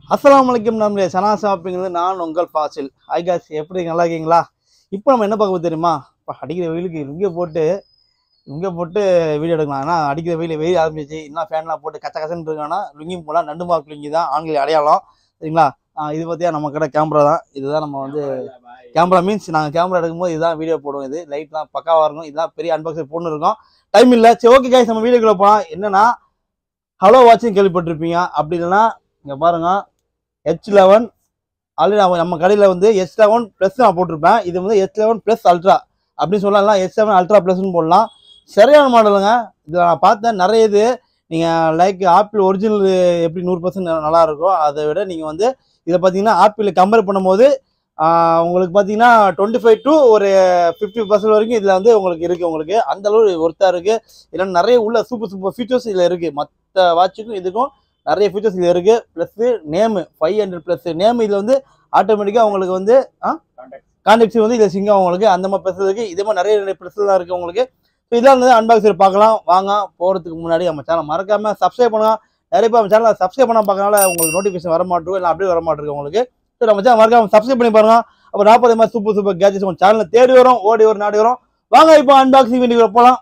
அஸ்ஸலாமு அலைக்கும் நம்மளுடைய சனா ஷாப்பிங்கிறது நான் உங்கள் ஃபாசில் ஹாய் காஸ் எப்படி நல்லா இருக்கீங்களா இப்போ நம்ம என்ன பார்க்க போறோம் தெரியுமா இப்போ அடிக்கிற வெயிலுக்கு இங்கே போட்டு இங்கே போட்டு வீடியோ எடுக்கலாம் ஏன்னா அடிக்கிற வெயில் வெயில் ஆரம்பிச்சு இன்னும் ஃபேன்லாம் போட்டு கச்ச கச்சன்னு இருக்கானா லுங்கி போலாம் நண்டு மார்க் லுங்கி தான் ஆண்கள் அடையாளம் சரிங்களா ஆ, இது பார்த்தியா நம்ம கடை கேமரா தான் இதுதான் நம்ம வந்து கேமரா மீன்ஸ் நாங்கள் கேமரா எடுக்கும்போது இதுதான் வீடியோ போடுவோம் இது லைட்லாம் பக்காவாக இருக்கும் இதுதான் பெரிய அன்பாக்சிங் பொண்ணு இருக்கும் டைம் இல்லை சரி ஓகே கைஸ் நம்ம வீடியோக்குள்ள போகலாம் என்னன்னா ஹலோ வாட்சிங் கேள்விப்பட்டிருப்பீங்க அப்படி இல்லைன்னா இங்கே பாருங்க ஹெச் லெவன் ஆல்ரெடி நம்ம நம்ம கடையில் வந்து ஹெச் லெவன் ப்ளஸ் நான் போட்டிருப்பேன் இது வந்து ஹெச் லெவன் ப்ளஸ் அல்ட்ரா அப்படின்னு சொல்லலாம் ஹெச் லெவன் அல்ட்ரா ப்ளஸ்னு போடலாம் சரியான மாடலுங்க இதில் நான் பார்த்தேன் நிறைய இது நீங்கள் லைக் ஆப்பிள் ஒரிஜினல் எப்படி நூறு பர்சன்ட் நல்லா இருக்கோ அதை விட நீங்கள் வந்து இதை பார்த்தீங்கன்னா ஆப்பிள் கம்பேர் பண்ணும்போது ஆஹ், உங்களுக்கு பார்த்தீங்கன்னா டுவெண்ட்டி ஃபைவ் டு ஒரு ஃபிஃப்டி பர்சன்ட் வரைக்கும் இதில் வந்து உங்களுக்கு இருக்குது உங்களுக்கு அந்த அளவு ஒர்த்தாக இருக்குது இதில் நிறைய உள்ள சூப்பர் சூப்பர் ஃபீச்சர்ஸ் இதில் இருக்குது மற்ற வாட்சுக்கும் இதுக்கும் நிறைய ஃபீச்சர்ஸ் இதில் இருக்குது plus name five hundred plus name இதில் வந்து ஆட்டோமேட்டிக்காக உங்களுக்கு வந்து கான்டாக்ட்ஸ் வந்து இதில் சிங்கம் உங்களுக்கு அந்த மாதிரி ப்ளஸ் இருக்குது இதே மாதிரி நிறைய நிறைய ப்ளஸ்லாம் இருக்குது உங்களுக்கு ஸோ இதெல்லாம் வந்து அன்பாக்சர் பார்க்கலாம் வாங்க போகிறதுக்கு முன்னாடி நம்ம சேனல் மறக்காமல் சப்ஸ்கிரைப் பண்ணுங்க நிறைய பேர் நம்ம சேனலை சப்ஸ்கிரைப் பண்ண பார்க்கறனால உங்களுக்கு நோட்டிஃபிகேஷன் வர மாட்டோம் இல்லை அப்படியே வர மாட்டிருக்கு உங்களுக்கு ஸோ நம்ம சேனல் மறக்காம சப்ஸ்கிரைப் பண்ணி பாருங்க அப்போ நாற்பது மாதிரி சூப்பர் சூப்பர் கேஜெட்ஸ் உங்கள் சேனலில் தேடி வரும் ஓடி வரும் நாடி வரும் வாங்க இப்போ அன்பாக்சிங் வீடியோ போகலாம்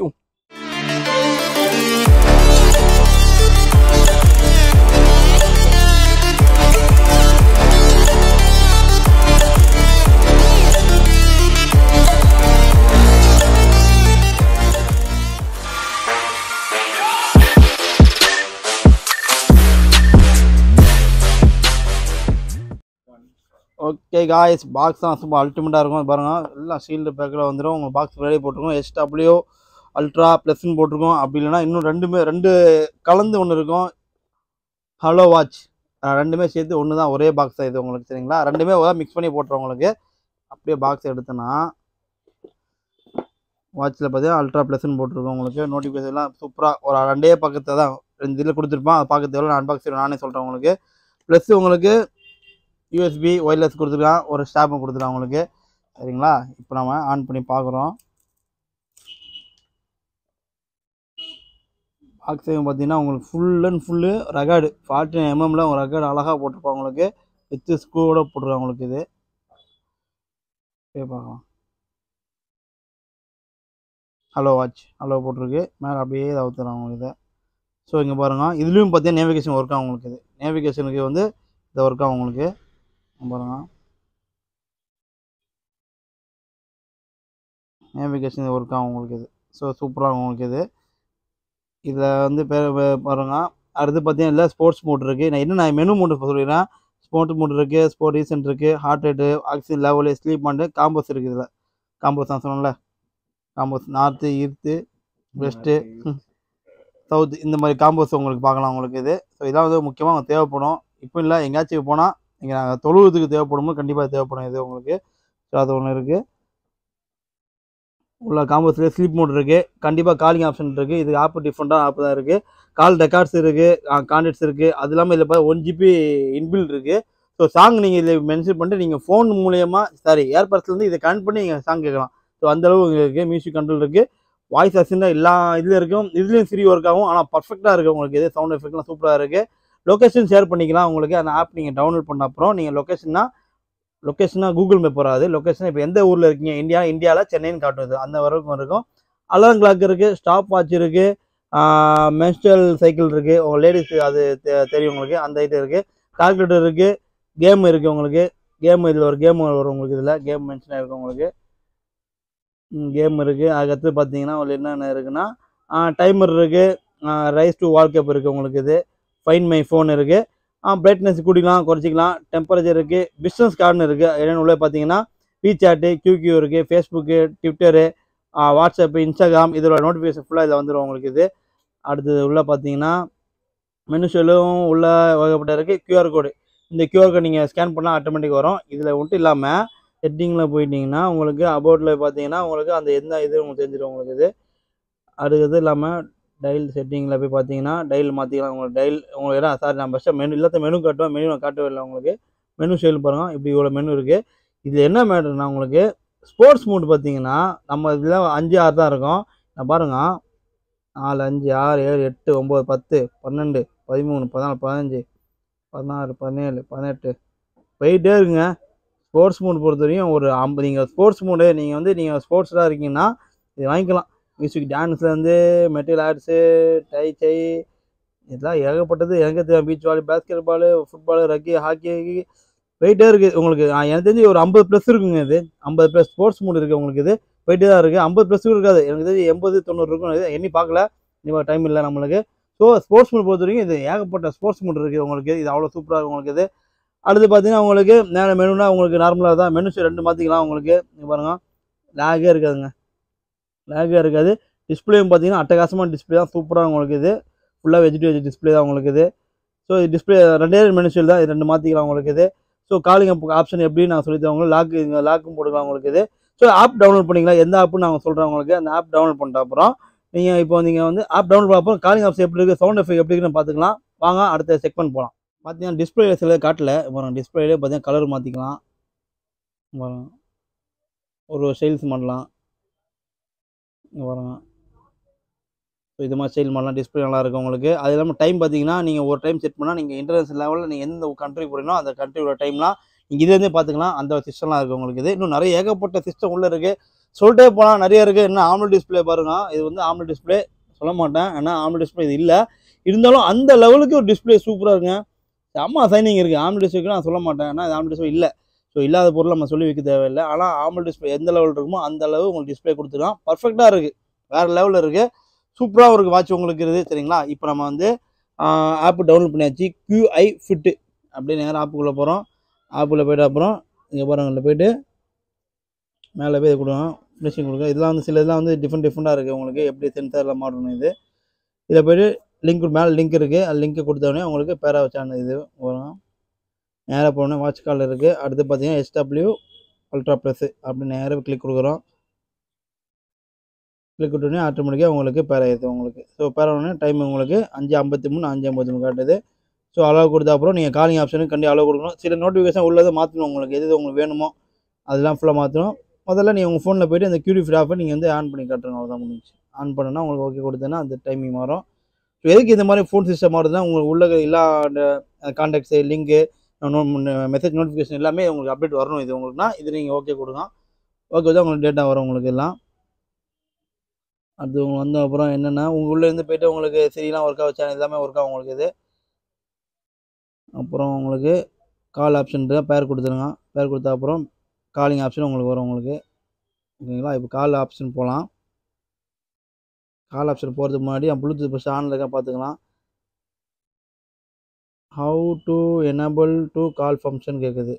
ஓகே காய்ஸ் பாக்ஸ் தான் சும்மா அல்டிமேட்டாக இருக்கும் பாருங்க எல்லாம் ஷீல்டு பேக்கில் வந்துடும் உங்கள் பாக்ஸ் வெளியே போட்டிருக்கோம் எஸ்டபிள்யூ அல்ட்ரா ப்ளஸ்ன்னு போட்டிருக்கோம் அப்படி இல்லைன்னா இன்னும் ரெண்டுமே ரெண்டு கலந்து ஒன்று இருக்கும் ஹலோ வாட்ச் ரெண்டுமே சேர்த்து ஒன்று தான் ஒரே பாக்ஸ் தான் இது உங்களுக்கு சரிங்களா ரெண்டுமே மிக்ஸ் பண்ணி போட்டுரும் உங்களுக்கு அப்படியே பாக்ஸ் எடுத்தேன்னா வாட்சில் பார்த்தீங்கன்னா அல்ட்ரா ப்ளஸ்ன்னு போட்டிருக்கோம் உங்களுக்கு நோட்டிஃபிகேஷன்லாம் சூப்பராக ஒரு ரெண்டே பக்கத்தை தான் ரெண்டு இதில் கொடுத்துருப்பான் அதை பார்க்க தேவை நான் அன்பாக்ஸ் நானே சொல்கிறேன் உங்களுக்கு ப்ளஸ் உங்களுக்கு யூஎஸ்பி ஒயர்லெஸ் கொடுத்துருக்கான் ஒரு ஸ்டாப்பும் கொடுத்துருக்கான் உங்களுக்கு சரிங்களா இப்போ நம்ம ஆன் பண்ணி பார்க்குறோம் பாக்ஸையும் பார்த்தீங்கன்னா உங்களுக்கு full and full record forty எம்எம்ல உங்கள் ரெக்கார்டு அழகாக போட்டிருப்பாங்க உங்களுக்கு வித் ஸ்க்ரூவோட போட்டிருக்காங்க உங்களுக்கு இது போய் பார்க்கலாம் ஹலோ வாட்ச் ஹலோ போட்டிருக்கு மேலே அப்படியே தவிர்த்துறாங்க உங்களுக்கு இதை ஸோ இங்கே பாருங்கள் இதுலேயும் பார்த்தீங்கன்னா நேவிகேஷன் ஒர்க் ஆகும் உங்களுக்கு இது நேவிகேஷனுக்கு வந்து இது ஒர்க் ஆகும் உங்களுக்கு இங்க பாருங்க நேவிகேஷன் ஒர்க் ஆகும் உங்களுக்கு இது ஸோ சூப்பராக உங்களுக்கு இது இதில் வந்து பே பே- பாருங்க அடுத்து பார்த்தீங்கன்னா இல்லை ஸ்போர்ட்ஸ் மோட் இருக்குது நான் என்ன நான் மெனு மோட் சொல்லிடுறேன் ஸ்போர்ட் மோட் இருக்குது ஸ்போர்ட் ரீசன்ட் இருக்குது heart rate oxygen level sleep மாண்டு காம்போஸ் இருக்குது இதில் காம்போஸ் நான் சொன்னேன்ல compass north east west south இந்த மாதிரி காம்போஸ் உங்களுக்கு பார்க்கலாம் உங்களுக்கு இது ஸோ இதெல்லாம் வந்து முக்கியமாக உங்களுக்கு தேவைப்படும் இப்போ இல்லை எங்கேயாச்சும் போனால் இங்கே நாங்கள் தொழுவதுக்கு தேவைப்படுமோ கண்டிப்பாக தேவைப்படும் இது உங்களுக்கு ஸோ அது ஒன்று இருக்குது உள்ள காம்போஸ்லேயே ஸ்லீப் மோட் இருக்குது கண்டிப்பாக காலிங் ஆப்ஷன் இருக்குது இது ஆப் டிஃப்ரெண்ட்டான ஆப் தான் இருக்குது கால் ரெக்கார்ட்ஸ் இருக்குது கான்டாக்ட்ஸ் இருக்குது அது இல்லாமல் இதில் பார்த்தா ஒன் ஜிபி இன்பில்ட் இருக்குது ஸோ சாங் நீங்கள் இதில் மென்ஷன் பண்ணிட்டு நீங்கள் ஃபோன் மூலியமாக சாரி ஏர்பட்ஸ்லேருந்து இதை கனெக்ட் பண்ணி நீங்கள் சாங் கேட்கலாம் ஸோ அந்தளவு உங்களுக்கு இருக்குது மியூசிக் கண்ட்ரோல் இருக்குது வாய்ஸ் அசிஸ்டன்ட் எல்லா இதுலையும் இருக்கும் இதுலேயும் ஃப்ரீ ஒர்க் ஆகும் ஆனால் பர்ஃபெக்டாக இருக்குது உங்களுக்கு இது சவுண்ட் எஃபெக்ட்லாம் சூப்பராக இருக்குது லொக்கேஷன் ஷேர் பண்ணிக்கலாம் உங்களுக்கு அந்த ஆப் நீங்கள் டவுன்லோட் பண்ண அப்புறம் நீங்கள் லொக்கேஷன்னா லொக்கேஷனா கூகுள் மேப் வராது லொக்கேஷன் இப்போ எந்த ஊரில் இருக்கீங்க இந்தியா இந்தியாவில் சென்னைன்னு காட்டுது அந்த வரைக்கும் இருக்கும் அலாரம் கிளாக் இருக்குது ஸ்டாப் வாட்ச் இருக்குது மென்ஸ்ட்ரல் சைக்கிள் இருக்குது உங்கள் லேடிஸ் அது தெ- தெரியும் உங்களுக்கு அந்த ஐட்டம் இருக்குது கால்குலேட்டர் இருக்குது கேம் இருக்குது உங்களுக்கு கேம் இதில் ஒரு கேம் வரும் உங்களுக்கு இதில் கேம் மென்ஷன் ஆகிருக்கும் உங்களுக்கு கேம் இருக்குது அதுக்கடுத்து பார்த்தீங்கன்னா உங்களுக்கு என்னென்ன இருக்குன்னா டைமர் இருக்குது ரைஸ் டு வால்கேப் இருக்குது உங்களுக்கு இது ஃபைன் மை ஃபோன் இருக்குது பிரைட்னஸ் கூட்டிக்கலாம் குறைச்சிக்கலாம் டெம்பரேச்சர் இருக்குது பிஸ்னஸ் கார்டுன்னு இருக்குது என்னென்னு உள்ள பார்த்தீங்கன்னா சாட்டு கியூக்யூ இருக்குது ஃபேஸ்புக்கு ட்விட்டரு வாட்ஸ்அப்பு இன்ஸ்டாகிராம் இதோட நோட்டிஃபிகேஷன் ஃபுல்லாக இதில் வந்துடும் உங்களுக்கு இது அடுத்தது உள்ள பார்த்தீங்கன்னா மெனு ஷெல்லும் உள்ள வகைப்பட்ட இருக்குது QR கோடு இந்த QR கோட் நீங்கள் ஸ்கேன் பண்ணால் ஆட்டோமேட்டிக் வரும் இதில் மட்டும் இல்லாமல் செட்டிங்கில் போயிட்டீங்கன்னா உங்களுக்கு அபவுட்டில் பார்த்தீங்கன்னா உங்களுக்கு அந்த எந்த இது உங்களுக்கு தெரிஞ்சிடும் உங்களுக்கு இது அடுத்தது இல்லாமல் டைல் செட்டிங்கில் போய் பார்த்தீங்கன்னா டைல் மாற்றிக்கலாம் உங்களுக்கு டைல் உங்களுக்கு என்ன சார் நான் ஃபஸ்ட்டு மெனு இல்லாத மெனு காட்டுவேன் மெனு நான் காட்டவே இல்லை உங்களுக்கு மெனு ஷெல் பாருங்கள் இப்படி இவ்வளோ மெனு இருக்குது இதில் என்ன மேட்டர்னா உங்களுக்கு ஸ்போர்ட்ஸ் மூட் பார்த்தீங்கன்னா நம்ம இதில் அஞ்சு ஆறு தான் இருக்கும் நான் பாருங்கள் நாலு அஞ்சு ஆறு ஏழு எட்டு ஒம்பது பத்து பன்னெண்டு பதிமூணு பதினாலு பதினஞ்சு பதினாறு பதினேழு பதினெட்டு போயிட்டே இருக்குங்க ஸ்போர்ட்ஸ் மூட் பொறுத்த வரைக்கும் ஒரு ஐம்பது நீங்கள் ஸ்போர்ட்ஸ் மூடு நீங்கள் வந்து நீங்கள் ஸ்போர்ட்ஸாக இருக்கீங்கன்னா இது வாங்கிக்கலாம் மியூசிக் டான்ஸ்லேருந்து மெட்டீரியல் ஆர்ட்ஸு டை சை இதெல்லாம் ஏகப்பட்டது எனக்கு தெரியும் beach volley basketball football rugby hockey போயிட்டே இருக்குது உங்களுக்கு ஆ, எனக்கு தெரிஞ்சு ஒரு ஐம்பது ப்ளஸ் இருக்குங்க இது ஐம்பது ப்ளஸ் ஸ்போர்ட்ஸ் மூடு இருக்குது உங்களுக்கு இது போயிட்டே தான் இருக்குது ஐம்பது ப்ளஸ் இருக்காது எனக்கு தெரிஞ்சு எண்பது தொண்ணூறு இருக்கும் இது எண்ணி பார்க்கல இனிமேல் டைம் இல்லை நம்மளுக்கு ஸோ ஸ்போர்ட்ஸ் மூட் பொறுத்த வரைக்கும் இது ஏகப்பட்ட ஸ்போர்ட்ஸ் மூட் இருக்குது உங்களுக்கு இது அவ்வளோ சூப்பராக இருக்கும் உங்களுக்கு இது அடுத்து பார்த்தீங்கன்னா உங்களுக்கு மேலே மெனுனா உங்களுக்கு நார்மலாக தான் மெனுஸ் ரெண்டு மாற்றிக்கலாம் உங்களுக்கு இங்க பாருங்க லேகே இருக்காதுங்க லேகே இருக்காது டிஸ்பிளேயும் பார்த்தீங்கன்னா அட்டகாசமான டிஸ்பிளே தான் சூப்பராக உங்களுக்கு இது ஃபுல்லாக வெஜிடேஜ் டிஸ்பிளே தான் உங்களுக்கு இது ஸோ இது டிஸ்பிளே ரெண்டே ரெண்டு மெனுஷியல் தான் இது ரெண்டு மாற்றிக்கலாம் உங்களுக்கு இது ஸோ காலிங் ஆப்ஷன் எப்படி நான் சொல்லி தரேன் உங்களுக்கு லாக் இங்கே லாக்கும் போட்டுக்கலாம் உங்களுக்கு இது ஸோ ஆப் டவுன்லோட் பண்ணிக்கலாம் எந்த ஆப்னு நான் சொல்கிறேன் உங்களுக்கு அந்த ஆப் டவுன்லோட் பண்ணிட்ட அப்புறம் நீங்கள் இப்போ நீங்கள் வந்து ஆப் டவுன்லோட் பண்ண அப்புறம் காலிங் ஆப்ஸ் எப்படி இருக்குது சவுண்ட் எஃபெக்ட் எப்படி இருக்குன்னு பார்த்துக்கலாம் வாங்க அடுத்த செக் பண்ண போகலாம் பார்த்தீங்கன்னா டிஸ்பிளே சில காட்டல பாருங்க டிஸ்பிளேலே பார்த்தீங்கன்னா கலர் மாற்றிக்கலாம் பாருங்க ஒரு ஸ்டைல்ஸ் பண்ணலாம் இங்க பாருங்க ஸோ இது மாதிரி ஸ்டைல் பண்ணலாம் டிஸ்பிளே நல்லா இருக்கும் உங்களுக்கு அது இல்லாமல் டைம் பார்த்தீங்கன்னா நீங்கள் ஒரு டைம் செட் பண்ணால் நீங்கள் இன்டர்நேஷனல் லெவலில் நீங்கள் எந்த கண்ட்ரி போகிறீங்களோ அந்த கண்ட்ரியோட டைம்லாம் நீங்கள் இதுலேருந்தே பார்த்துக்கலாம் அந்த சிஸ்டம்லாம் இருக்குது உங்களுக்கு இது இன்னும் நிறைய ஏகப்பட்ட சிஸ்டம் உள்ளே இருக்குது சொல்லிட்டே போனால் நிறைய இருக்குது என்ன ஆம்லெட் டிஸ்பிளே பாருங்க இது வந்து ஆம்லெட் டிஸ்பிளே சொல்ல மாட்டேன் ஏன்னா ஆம்லெட் டிஸ்பிளே இது இல்லை இருந்தாலும் அந்த லெவலுக்கு ஒரு டிஸ்பிளே சூப்பராக இருக்குங்க செம்ம சைனிங் இருக்குது ஆம்லெட் டிஸ்பிளே நான் சொல்ல மாட்டேன் ஏன்னா இது ஆம்லெட் டிஸ்பிளே இல்லை ஸோ இல்லாத பொருள் நம்ம சொல்லி வைக்க தேவையில்லை ஆனால் ஆம்லெட் டிஸ்பிளே எந்த லெவல் இருக்குமோ அந்த அளவு உங்களுக்கு டிஸ்பிளே கொடுத்துருக்கான் பர்ஃபெக்டாக இருக்குது வேறு லெவலில் இருக்குது சூப்பராக இருக்குது வாட்ச் உங்களுக்கு இருக்குது சரிங்களா இப்போ நம்ம வந்து ஆப் டவுன்லோட் பண்ணியாச்சு QI ஃபிட்டு அப்படியே நேரம் ஆப்புக்குள்ளே போகிறோம் ஆப்புக்குள்ளே போயிட்டு அப்புறம் இங்கே பாருங்க போயிட்டு மேலே போய் இது கொடுங்க ஃபினிஷிங் கொடுங்க இதெல்லாம் வந்து சில இதெல்லாம் வந்து டிஃப்ரெண்ட் டிஃப்ரெண்ட்டாக இருக்குது உங்களுக்கு எப்படி சென்சாரில் மாடணும் இது இதில் போயிட்டு லிங்க் மேலே லிங்க் இருக்குது அது லிங்க்கை கொடுத்தோடனே உங்களுக்கு பேரா சேனல் இது வரும் நேராக போனோடனே வாட்ச் கால் இருக்குது அடுத்து பார்த்தீங்கன்னா எஸ்டபிள்யூ அல்ட்ரா ப்ளஸ் அப்படி நேராக கிளிக் கொடுக்குறோம் கிளிக் விட்டோடனே ஆட்டோமேட்டிக்காக உங்களுக்கு பேர் ஆயிடுது உங்களுக்கு ஸோ பேர் உடனே டைம் உங்களுக்கு அஞ்சு ஐம்பத்தி மூணு அஞ்சு ஐம்பத்தி மூணு காட்டுது ஸோ அளவு கொடுத்த அப்புறம் நீங்கள் காலிங் ஆப்ஷனுக்கு கண்டி அளவு கொடுக்கணும் சில நோட்டிஃபிகேஷன் உள்ளதை மாற்றணும் உங்களுக்கு எது எது உங்களுக்கு வேணுமோ அதெல்லாம் ஃபுல்லாக மாற்றணும் முதல்ல நீங்கள் உங்கள் ஃபோனில் போயிட்டு அந்த கியூரி ஃப்ரீ ஆஃபை நீங்கள் வந்து ஆன் பண்ணி காட்டுறோம் அவ்வளோதான் முடிஞ்சு ஆன் பண்ணுன்னா உங்களுக்கு ஓகே கொடுத்தேன்னா அந்த டைமிங் மாறும் ஸோ எதுக்கு இந்த மாதிரி ஃபோன் சிஸ்டம் மாறுதுன்னா உங்களுக்கு உள்ள எல்லா கான்டாக்ட்ஸு லிங்க்கு மெசேஜ் நோட்டிஃபிகேஷன் எல்லாமே உங்களுக்கு அப்டேட் வரணும் இது உங்களுக்குனா இது நீங்கள் ஓகே கொடுங்க ஓகே தான் உங்களுக்கு டேட்டா வரும் உங்களுக்கு எல்லாம் அது உங்களுக்கு வந்த அப்புறம் என்னென்னா உங்கள் உள்ளே இருந்து போயிட்டு உங்களுக்கு சரிலாம் ஒர்க் ஆகும் சேனல் எல்லாமே ஒர்க் ஆகும் உங்களுக்கு இது அப்புறம் உங்களுக்கு கால் ஆப்ஷன் இருக்கா பேர் கொடுத்துருங்க பேர் கொடுத்த அப்புறம் காலிங் ஆப்ஷன் உங்களுக்கு வரும் உங்களுக்கு ஓகேங்களா இப்போ கால் ஆப்ஷன் போகலாம் கால் ஆப்ஷன் போகிறதுக்கு முன்னாடி ப்ளூடூத் ஃபஸ்ட் ஆனில் இருக்கா பார்த்துக்கலாம் how to enable to call function கேட்குது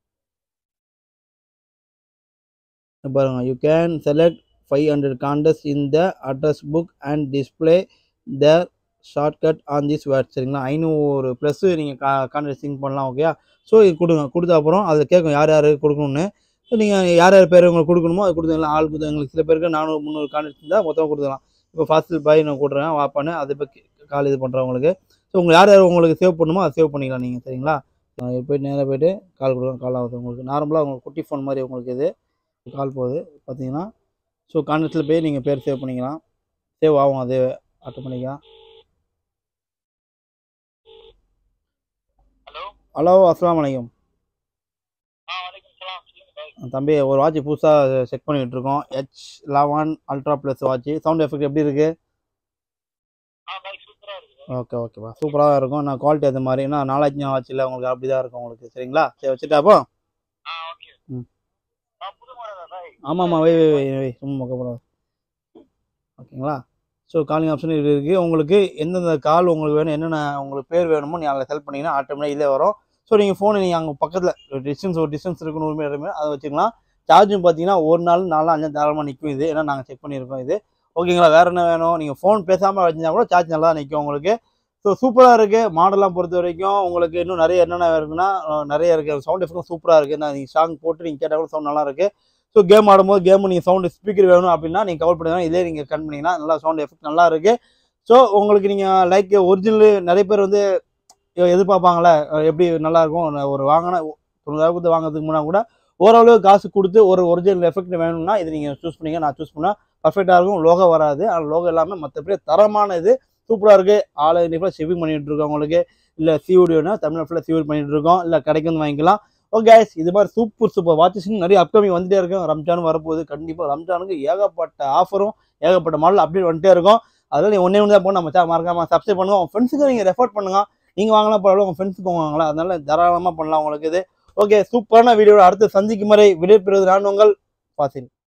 இங்க பாருங்க you can select five hundred contest in the address book and display their shortcut on this word சரிங்களா ஐநூறு ப்ளஸ் நீங்கள் கா கான்டெஸ்ட் சிங் பண்ணலாம் ஓகேயா ஸோ இது கொடுங்க கொடுத்த அப்புறம் அது கேட்கும் யார் யார் கொடுக்கணும்னு ஸோ நீங்கள் யார் யார் பேர் உங்களுக்கு கொடுக்கணுமோ அது கொடுத்துங்களா ஆள் கொடுத்து எங்களுக்கு சில பேருக்கு நானூறு முந்நூறு கான்டெஸ்ட் இருந்தால் மொத்தமாக கொடுத்துக்கலாம் இப்போ ஃபாஸ்ட் பாய் நான் கொடுறேன் வாப்பான்னு அது இப்போ கால் இது பண்ணுறவங்களுக்கு ஸோ உங்களுக்கு யார் யார் உங்களுக்கு சேவ் பண்ணுமோ அதை சேவ் பண்ணிக்கலாம் நீங்கள் சரிங்களா நான் போயிட்டு நேராக போயிட்டு கால் கொடுக்குறோம் கால் ஆகுது உங்களுக்கு நார்மலாக உங்களுக்கு குட்டி ஃபோன் மாதிரி உங்களுக்கு இது கால் போகுது பார்த்தீங்கன்னா ஸோ கான்டெக்ட்டில் போய் நீங்கள் பேர் சேவ் பண்ணிக்கலாம் சேவ் ஆகும் அது ஆட்டோமேட்டிக்காக ஹலோ ஹலோ அஸ்ஸலாமு அலைக்கும் ஆ வணக்கம் சலாம் சொல்லுங்க பாய் தம்பி ஒரு வாட்ச் புதுசாக செக் பண்ணிகிட்டு இருக்கோம் H eleven ultra plus watch sound effect எப்படி இருக்குது ஆ பாய் சூப்பரா இருக்கு ஓகே ஓகேப்பா சூப்பராக தான் இருக்கும் நான் குவாலிட்டி அது மாதிரி ஏன்னா நாலாச்சு வாட்ச் இல்லை உங்களுக்கு அப்படி தான் இருக்கும் உங்களுக்கு சரிங்களா சரி வச்சுட்டா அப்போ ஆ ஓகே ம். ஆ புது மாடலா பாய் ஆமாம்மா வை வை வை வை ரொம்ப மொக்கப்படாது ஓகேங்களா ஸோ காலிங் ஆப்ஷன் இது இருக்குது உங்களுக்கு எந்தெந்த கால் உங்களுக்கு வேணும் என்னென்ன உங்களுக்கு பேர் வேணுமோ நீங்கள் அதில் செலக்ட் பண்ணிங்கன்னா ஆட்டோமேட்டிக் இதே வரும் ஸோ நீங்கள் ஃபோனை நீங்கள் அங்கே பக்கத்தில் டிஸ்டன்ஸ் ஒரு டிஸ்டன்ஸ் இருக்கணும் ஒரு இடமே அதை வச்சுக்கலாம் சார்ஜும் பார்த்தீங்கன்னா ஒரு நாள் நாலு அஞ்சு தாராளமாக நிற்கும் இது ஏன்னா நாங்கள் செக் பண்ணியிருக்கோம் இது ஓகேங்களா வேறு என்ன வேணும் நீங்கள் ஃபோன் பேசாமல் வச்சிருந்தா கூட சார்ஜ் நல்லா நிற்கும் உங்களுக்கு ஸோ சூப்பராக இருக்குது மாடலாம் பொறுத்த வரைக்கும் உங்களுக்கு இன்னும் நிறைய என்னென்ன இருக்குன்னா அஹ் நிறைய இருக்குது சவுண்ட் எஃபெக்டும் சூப்பராக இருக்குது நான் நீங்கள் சாங் போட்டு நீங்கள் கேட்டால் கூட சவுண்ட் நல்லா இருக்குது ஸோ கேம் ஆடும்போது கேம் நீங்கள் சவுண்டு ஸ்பீக்கர் வேணும் அப்படின்னா நீங்கள் கவர் பண்ணுங்க இதே நீங்கள் கன் பண்ணிங்கன்னா நல்லா சவுண்ட் எஃபெக்ட் நல்லா இருக்குது ஸோ உங்களுக்கு நீங்கள் லைக் ஒரிஜினல் நிறைய பேர் வந்து எ- எதிர்பார்ப்பாங்களே அஹ் எப்படி நல்லா இருக்கும் ஒரு- ஒரு வாங்கினா தொண்ணூறாயிரம் கொடுத்து வாங்குறதுக்கு முன்னாடி கூட ஓரளவு காசு கொடுத்து ஒரு ஒரிஜினல் எஃபெக்ட் வேணும்னா இது நீங்கள் சூஸ் பண்ணீங்க நான் சூஸ் பண்ணால் பர்ஃபெக்டாக இருக்கும் லோகோ வராது ஆனால் லோகோ எல்லாமே மற்றபடி தரமான இது சூப்பராக இருக்குது ஆல் இந்தியா ஃபுல்லாக ஷிப்பிங் பண்ணிட்டு இருக்கோம் உங்களுக்கு இல்லை சிஓடினா தமிழ்நாடு ஃபுல்லாக சிஓடி பண்ணிட்டு இருக்கோம் இல்லை கடைக்கு வந்து வாங்கிக்கலாம் ஓகே இது மாதிரி சூப்பர் சூப்பர் வாட்சஸ் நிறைய அப்கமிங் வந்துட்டே இருக்கும் ரம்ஜான் வரப்போகுது கண்டிப்பாக ரம்ஜானுக்கு ஏகப்பட்ட ஆஃபரும் ஏகப்பட்ட மாடல் அப்டேட் வந்துட்டே இருக்கும் அதெல்லாம் நீ ஒன்றே ஒன்று தான் போய் நம்ம சேனல் மறக்காம சப்ஸ்கிரைப் பண்ணுங்க உங்கள் ஃப்ரெண்ட்ஸுக்கு நீங்கள் ரெஃபர் பண்ணுங்க நீங்கள் வாங்கலாம் பரவாயில்ல உங்கள் ஃப்ரெண்ட்ஸுக்கு வாங்கலாம் அதனால தாராளமாக பண்ணலாம் உங்களுக்கு இது ஓகே சூப்பரான வீடியோட அடுத்து சந்திக்கும் வரை விடைபெறுவது நான் உங்கள் பாசில்